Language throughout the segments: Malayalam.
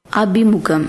അഭിമുഖം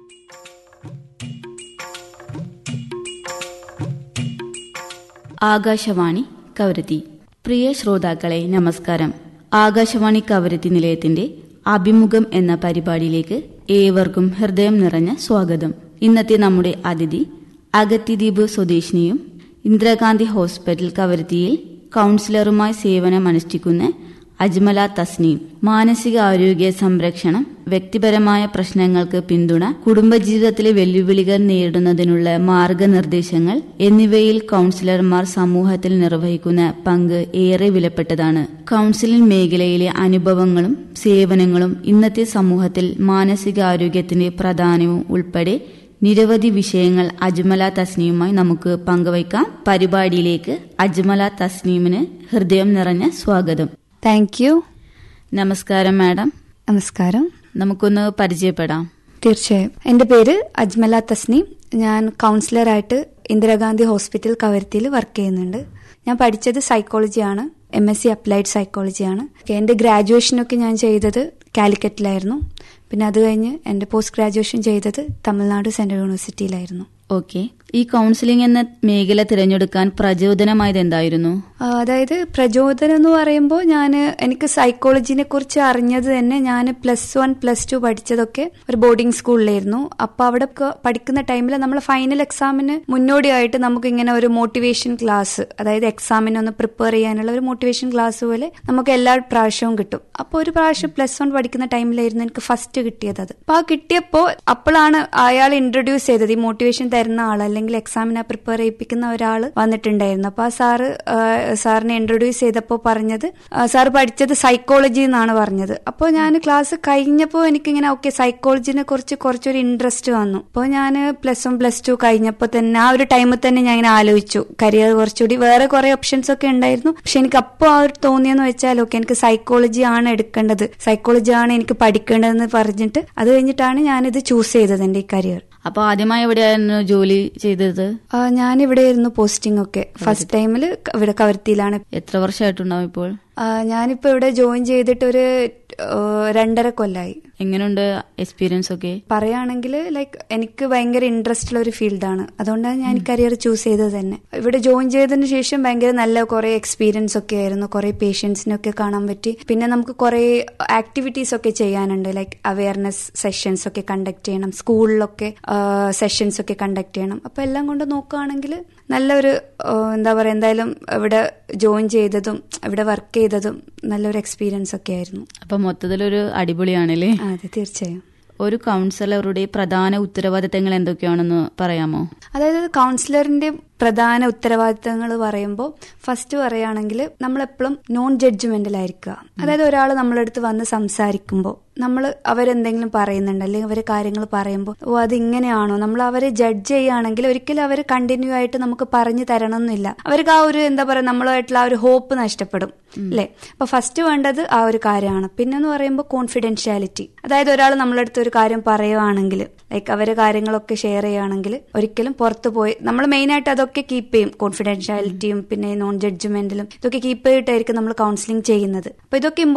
ആകാശവാണി കവരത്തി പ്രിയ ശ്രോതാക്കളെ നമസ്കാരം ആകാശവാണി കവരത്തി നിലയത്തിന്റെ അഭിമുഖം എന്ന പരിപാടിയിലേക്ക് ഏവർക്കും ഹൃദയം നിറഞ്ഞ സ്വാഗതം ഇന്നത്തെ നമ്മുടെ അതിഥി അഗത്തിദ്വീപ് സ്വദേശിനിയും ഇന്ദിരാഗാന്ധി ഹോസ്പിറ്റൽ കവരത്തിയിൽ കൌൺസിലറുമായി സേവനമനുഷ്ഠിക്കുന്ന അജ്മല തസ്നീം മാനസിക ആരോഗ്യ സംരക്ഷണം വ്യക്തിപരമായ പ്രശ്നങ്ങൾക്ക് പിന്തുണ കുടുംബജീവിതത്തിലെ വെല്ലുവിളികൾ നേരിടുന്നതിനുള്ള മാർഗനിർദ്ദേശങ്ങൾ എന്നിവയിൽ കൌൺസിലർമാർ സമൂഹത്തിൽ നിർവഹിക്കുന്ന പങ്ക് ഏറെ വിലപ്പെട്ടതാണ് കൌൺസിലിംഗ് മേഖലയിലെ അനുഭവങ്ങളും സേവനങ്ങളും ഇന്നത്തെ സമൂഹത്തിൽ മാനസികാരോഗ്യത്തിന്റെ പ്രാധാന്യവും ഉൾപ്പെടെ നിരവധി വിഷയങ്ങൾ അജ്മല തസ്നീമുമായി നമുക്ക് പങ്കുവയ്ക്കാം പരിപാടിയിലേക്ക് അജ്മല തസ്നീമിന് ഹൃദയം നിറഞ്ഞ സ്വാഗതം താങ്ക് യു നമസ്കാരം മാഡം നമസ്കാരം നമുക്കൊന്ന് പരിചയപ്പെടാം തീർച്ചയായും എന്റെ പേര് അജ്മല തസ്നീം ഞാൻ കൗൺസിലറായിട്ട് ഇന്ദിരാഗാന്ധി ഹോസ്പിറ്റൽ കവരത്തിയിൽ വർക്ക് ചെയ്യുന്നുണ്ട് ഞാൻ പഠിച്ചത് സൈക്കോളജിയാണ് എം എസ് സി അപ്ലൈഡ് സൈക്കോളജിയാണ് എന്റെ ഗ്രാജുവേഷനൊക്കെ ഞാൻ ചെയ്തത് കാലിക്കറ്റിലായിരുന്നു പിന്നെ അത് കഴിഞ്ഞ് എന്റെ പോസ്റ്റ് ഗ്രാജുവേഷൻ ചെയ്തത് തമിഴ്നാട് സെൻട്രൽ യൂണിവേഴ്സിറ്റിയിലായിരുന്നു ഓക്കെ ഈ കൗൺസിലിംഗ് എന്ന മേഖല തിരഞ്ഞെടുക്കാൻ പ്രചോദനമായത് എന്തായിരുന്നു ആ, അതായത് പ്രചോദനം എന്ന് പറയുമ്പോൾ ഞാൻ എനിക്ക് സൈക്കോളജിനെ കുറിച്ച് അറിഞ്ഞത് തന്നെ ഞാൻ പ്ലസ് വൺ പ്ലസ് ടു പഠിച്ചതൊക്കെ ഒരു ബോർഡിംഗ് സ്കൂളിലായിരുന്നു അപ്പൊ അവിടെ ഒക്കെ പഠിക്കുന്ന ടൈമിൽ നമ്മൾ ഫൈനൽ എക്സാമിന് മുന്നോടിയായിട്ട് നമുക്ക് ഇങ്ങനെ ഒരു മോട്ടിവേഷൻ ക്ലാസ് അതായത് എക്സാമിന് ഒന്ന് പ്രിപ്പയർ ചെയ്യാനുള്ള ഒരു മോട്ടിവേഷൻ ക്ലാസ് പോലെ നമുക്ക് എല്ലാ പ്രാവശ്യവും കിട്ടും അപ്പോൾ ഒരു പ്രാവശ്യം പ്ലസ് വൺ പഠിക്കുന്ന ടൈമിലായിരുന്നു എനിക്ക് ഫസ്റ്റ് കിട്ടിയത് അത് അപ്പൊ ആ കിട്ടിയപ്പോൾ അപ്പോഴാണ് അയാൾ ഇൻട്രൊഡ്യൂസ് ചെയ്തത് ഈ മോട്ടിവേഷൻ തരുന്ന ആൾ അല്ലെങ്കിൽ എക്സാമിനെ പ്രിപ്പയർ ചെയ്യിപ്പിക്കുന്ന ഒരാൾ വന്നിട്ടുണ്ടായിരുന്നു അപ്പൊ ആ സാറ് ആ, സാറിനെ ഇൻട്രൊഡ്യൂസ് ചെയ്തപ്പോൾ പറഞ്ഞത് ആ, സാറ് പഠിച്ചത് സൈക്കോളജി എന്നാണ് പറഞ്ഞത് അപ്പോൾ ഞാൻ ക്ലാസ് കഴിഞ്ഞപ്പോൾ എനിക്കിങ്ങനെ ഓക്കെ സൈക്കോളജിനെ കുറിച്ച് കുറച്ചൊരു ഇൻട്രസ്റ്റ് വന്നു അപ്പോൾ ഞാൻ പ്ലസ് വൺ പ്ലസ് ടു കഴിഞ്ഞപ്പോൾ തന്നെ ആ ഒരു ടൈമിൽ തന്നെ ഞാൻ ഇങ്ങനെ ആലോചിച്ചു കരിയർ കുറച്ചുകൂടി വേറെ കുറെ ഓപ്ഷൻസ് ഒക്കെ ഉണ്ടായിരുന്നു പക്ഷെ എനിക്ക് അപ്പോൾ ആ ഒരു തോന്നിയെന്ന് വെച്ചാൽ ഓക്കെ എനിക്ക് സൈക്കോളജി ആണ് എടുക്കേണ്ടത് സൈക്കോളജി ആണ് എനിക്ക് പഠിക്കേണ്ടതെന്ന് പറഞ്ഞിട്ട് അത് കഴിഞ്ഞിട്ടാണ് ഞാനിത് ചൂസ് ചെയ്തത് എന്റെ ഈ കരിയർ അപ്പൊ ആദ്യമായി എവിടെയായിരുന്നു ജോലി ചെയ്തത് ആ, ഞാനിവിടെയായിരുന്നു പോസ്റ്റിംഗ് ഒക്കെ ഫസ്റ്റ് ടൈമിൽ ഇവിടെ കവരത്തിയിലാണ് എത്ര വർഷമായിട്ടുണ്ടാവും ഇപ്പോൾ ആ, ഞാനിപ്പോ ഇവിടെ ജോയിൻ ചെയ്തിട്ട് ഒരു ആ, രണ്ടര കൊല്ലായി എങ്ങനെയുണ്ട് എക്സ്പീരിയൻസ് ഒക്കെ പറയുകയാണെങ്കിൽ ലൈക്ക് എനിക്ക് ഭയങ്കര ഇൻട്രസ്റ്റ് ഉള്ള ഒരു ഫീൽഡാണ് അതുകൊണ്ടാണ് ഞാൻ ഈ കരിയർ ചൂസ് ചെയ്തത് തന്നെ ഇവിടെ ജോയിൻ ചെയ്തതിന് ശേഷം ഭയങ്കര നല്ല കുറെ എക്സ്പീരിയൻസ് ഒക്കെ ആയിരുന്നു കുറെ പേഷ്യൻസിനൊക്കെ കാണാൻ പറ്റി പിന്നെ നമുക്ക് കുറെ ആക്ടിവിറ്റീസ് ഒക്കെ ചെയ്യാനുണ്ട് ലൈക്ക് അവയർനെസ് സെഷൻസ് ഒക്കെ കണ്ടക്ട് ചെയ്യണം സ്കൂളിലൊക്കെ സെഷൻസ് ഒക്കെ കണ്ടക്ട് ചെയ്യണം അപ്പൊ എല്ലാം കൊണ്ട് നോക്കുകയാണെങ്കിൽ നല്ലൊരു ആ, എന്താ പറയുക എന്തായാലും ഇവിടെ ജോയിൻ ചെയ്തതും ഇവിടെ വർക്ക് ചെയ്തതും നല്ലൊരു എക്സ്പീരിയൻസ് ഒക്കെ ആയിരുന്നു അപ്പൊ മൊത്തത്തിലൊരു അടിപൊളിയാണല്ലേ ആ, അതെ തീർച്ചയായും ഒരു കൗൺസിലറുടെ പ്രധാന ഉത്തരവാദിത്തങ്ങൾ എന്തൊക്കെയാണെന്ന് പറയാമോ അതായത് കൗൺസിലറിന്റെ പ്രധാന ഉത്തരവാദിത്തങ്ങൾ പറയുമ്പോൾ ഫസ്റ്റ് പറയുകയാണെങ്കിൽ നമ്മളെപ്പോഴും നോൺ ജഡ്ജ്മെന്റിലായിരിക്കുക അതായത് ഒരാൾ നമ്മളടുത്ത് വന്ന് സംസാരിക്കുമ്പോൾ നമ്മൾ അവരെന്തെങ്കിലും പറയുന്നുണ്ട് അല്ലെങ്കിൽ അവർ കാര്യങ്ങൾ പറയുമ്പോൾ ഓ അത് ഇങ്ങനെയാണോ നമ്മൾ അവരെ ജഡ്ജ് ചെയ്യുകയാണെങ്കിൽ ഒരിക്കലും അവർ കണ്ടിന്യൂ ആയിട്ട് നമുക്ക് പറഞ്ഞു തരണമെന്നില്ല അവർക്ക് ആ ഒരു എന്താ പറയുക നമ്മളായിട്ടുള്ള ആ ഒരു ഹോപ്പ് നഷ്ടപ്പെടും അല്ലേ അപ്പൊ ഫസ്റ്റ് വേണ്ടത് ആ ഒരു കാര്യമാണ് പിന്നെന്ന് പറയുമ്പോൾ കോൺഫിഡൻഷ്യാലിറ്റി അതായത് ഒരാൾ നമ്മളടുത്ത് ഒരു കാര്യം പറയുവാണെങ്കിൽ ലൈക്ക് അവരെ കാര്യങ്ങളൊക്കെ ഷെയർ ചെയ്യുകയാണെങ്കിൽ ഒരിക്കലും പുറത്തു പോയി നമ്മൾ മെയിൻ ആയിട്ട് അതൊക്കെ കീപ്പ് ചെയ്യും കോൺഫിഡൻഷ്യാലിറ്റിയും പിന്നെ നോൺ ജഡ്ജ്മെന്റിലും ഇതൊക്കെ കീപ്പ് ചെയ്തിട്ടായിരിക്കും നമ്മൾ കൗൺസിലിംഗ് ചെയ്യുന്നത് അപ്പൊ ഇതൊക്കെ